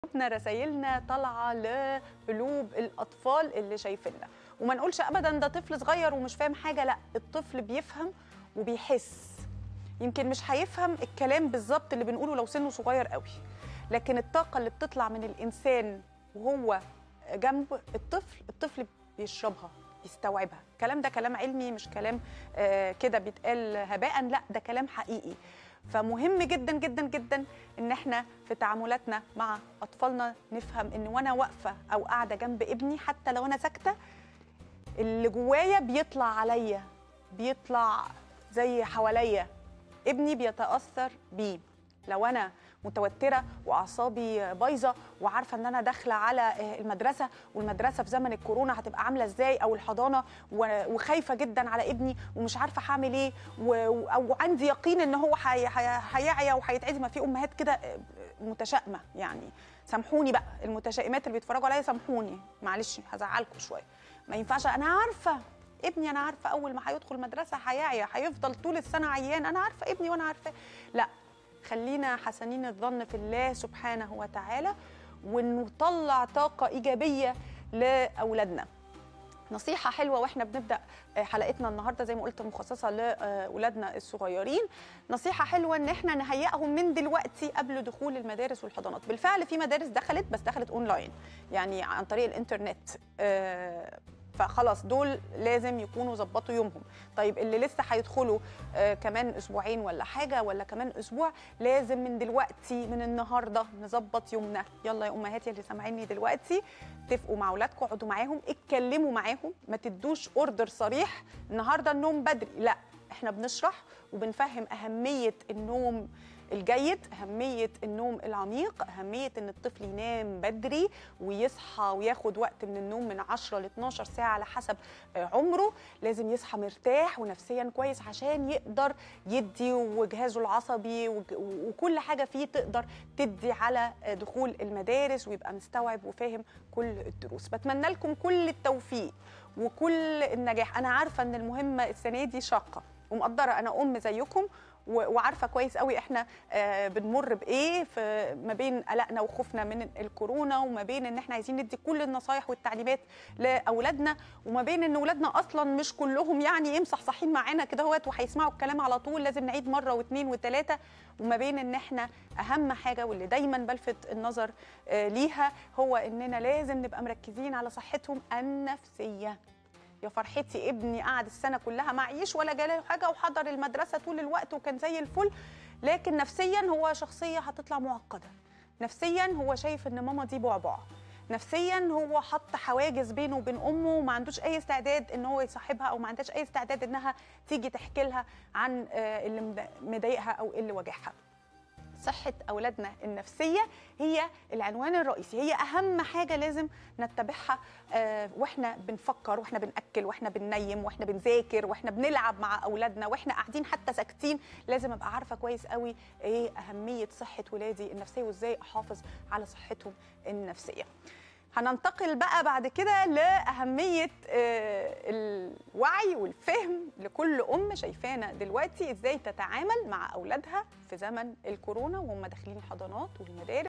جاوبنا رسايلنا طالعه لقلوب الاطفال اللي شايفيننا وما نقولش ابدا ده طفل صغير ومش فاهم حاجه لا الطفل بيفهم وبيحس يمكن مش هيفهم الكلام بالظبط اللي بنقوله لو سنه صغير قوي لكن الطاقه اللي بتطلع من الانسان وهو جنب الطفل الطفل بيشربها يستوعبها الكلام ده كلام علمي مش كلام آه كده بيتقال هباء لا ده كلام حقيقي فمهم جدا جدا جدا ان احنا في تعاملاتنا مع اطفالنا نفهم ان وانا واقفه او قاعده جنب ابني حتى لو انا ساكته اللي جوايا بيطلع عليا بيطلع زي حواليا ابني بيتاثر بيه لو انا متوتره واعصابي بايظه وعارفه ان انا داخله على المدرسه والمدرسه في زمن الكورونا هتبقى عامله ازاي او الحضانه وخايفه جدا على ابني ومش عارفه هعمل ايه او عندي يقين ان هو هيعيا وهيتعدي ما في امهات كده متشائمه يعني سامحوني بقى المتشائمات اللي بيتفرجوا عليا سامحوني معلش هزعلكم شويه ما ينفعش انا عارفه ابني انا عارفه اول ما هيدخل مدرسه هيعيا هيفضل طول السنه عيان انا عارفه ابني وانا عارفاه لا خلينا حسنين الظن في الله سبحانه وتعالى ونطلع طاقة إيجابية لأولادنا نصيحة حلوة واحنا بنبدأ حلقتنا النهاردة زي ما قلت مخصصة لأولادنا الصغيرين نصيحة حلوة ان احنا نهيئهم من دلوقتي قبل دخول المدارس والحضانات بالفعل في مدارس دخلت بس دخلت اونلاين يعني عن طريق الانترنت فخلاص دول لازم يكونوا ظبطوا يومهم طيب اللي لسه هيدخلوا آه كمان اسبوعين ولا حاجه ولا كمان اسبوع لازم من دلوقتي من النهارده نظبط يومنا يلا يا امهاتي اللي سامعيني دلوقتي اتفقوا مع اولادكم اقعدوا معاهم اتكلموا معاهم ما تدوش اوردر صريح النهارده النوم بدري لا احنا بنشرح وبنفهم اهميه النوم الجيد أهمية النوم العميق أهمية أن الطفل ينام بدري ويصحى وياخد وقت من النوم من 10 ل 12 ساعة على حسب عمره لازم يصحى مرتاح ونفسيا كويس عشان يقدر يدي وجهازه العصبي وكل حاجة فيه تقدر تدي على دخول المدارس ويبقى مستوعب وفاهم كل الدروس بتمنى لكم كل التوفيق وكل النجاح أنا عارفة أن المهمة السنة دي شاقة ومقدرة أنا أم زيكم وعارفه كويس قوي احنا بنمر بايه في ما بين قلقنا وخوفنا من الكورونا وما بين ان احنا عايزين ندي كل النصايح والتعليمات لاولادنا وما بين ان اولادنا اصلا مش كلهم يعني ايه مصحصحين معانا كده اهوت وهيسمعوا الكلام على طول لازم نعيد مره واثنين وثلاثه وما بين ان احنا اهم حاجه واللي دايما بلفت النظر ليها هو اننا لازم نبقى مركزين على صحتهم النفسيه يا فرحتي ابني قعد السنه كلها معيش ولا جاله حاجه وحضر المدرسه طول الوقت وكان زي الفل لكن نفسيا هو شخصيه هتطلع معقده نفسيا هو شايف ان ماما دي بعبع نفسيا هو حط حواجز بينه وبين امه وما عندوش اي استعداد ان هو يصاحبها او ما عندهاش اي استعداد انها تيجي تحكي لها عن اللي مضايقها او اللي واجعها صحة أولادنا النفسية هي العنوان الرئيسي هي أهم حاجة لازم نتبعها آه وإحنا بنفكر وإحنا بنأكل وإحنا بننيم وإحنا بنذاكر وإحنا بنلعب مع أولادنا وإحنا قاعدين حتى ساكتين لازم أبقى عارفة كويس قوي إيه أهمية صحة ولادي النفسية وإزاي أحافظ على صحتهم النفسية هننتقل بقى بعد كده لأهمية آه الوعي والفهم لكل أم شايفانا دلوقتي إزاي تتعامل مع أولادها في زمن الكورونا وهم داخلين الحضانات والمدارس